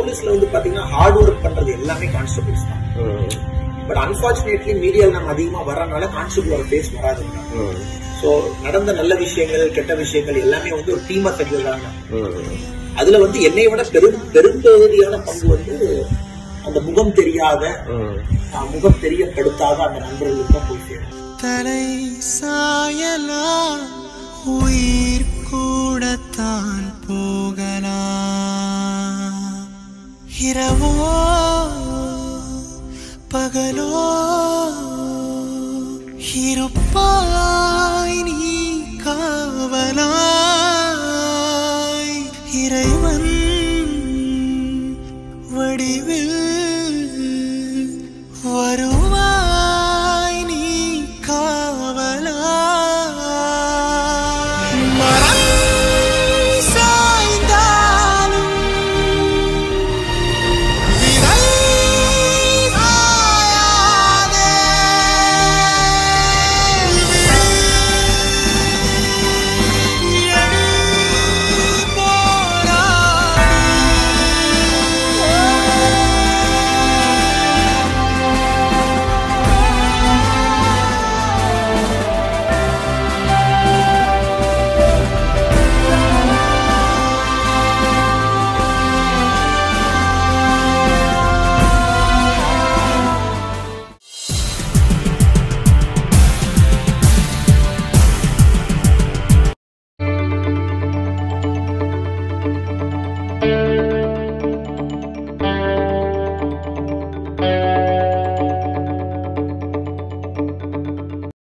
போலீஸ்ல வந்து பாத்தீங்கன்னா ஹார்ட் ஒர்க் பண்றது எல்லாமே கான்ஸ்டபிள்ஸ் தான் பட் அன்பார்ச்சுனேட்லி மீடியால நம்ம அதிகமா வரனால கான்ஸ்டபிளோட ஃபேஸ் வராதுங்க சோ நடந்த நல்ல விஷயங்கள் கெட்ட விஷயங்கள் எல்லாமே வந்து ஒரு டீமா தெரிஞ்சதாங்க அதுல வந்து என்னை விட பெரும் பெரும்பகுதியான பங்கு வந்து அந்த முகம் தெரியாத அஹ், முகம் தெரியப்படுத்தாத அந்த நண்பர்களுக்கு தான் போய் சேரும் தலை சாயலாம் உயிர் கூடத்தான் போகலாம் இரவோ பகலோ இருப்பாய் நீ காவலா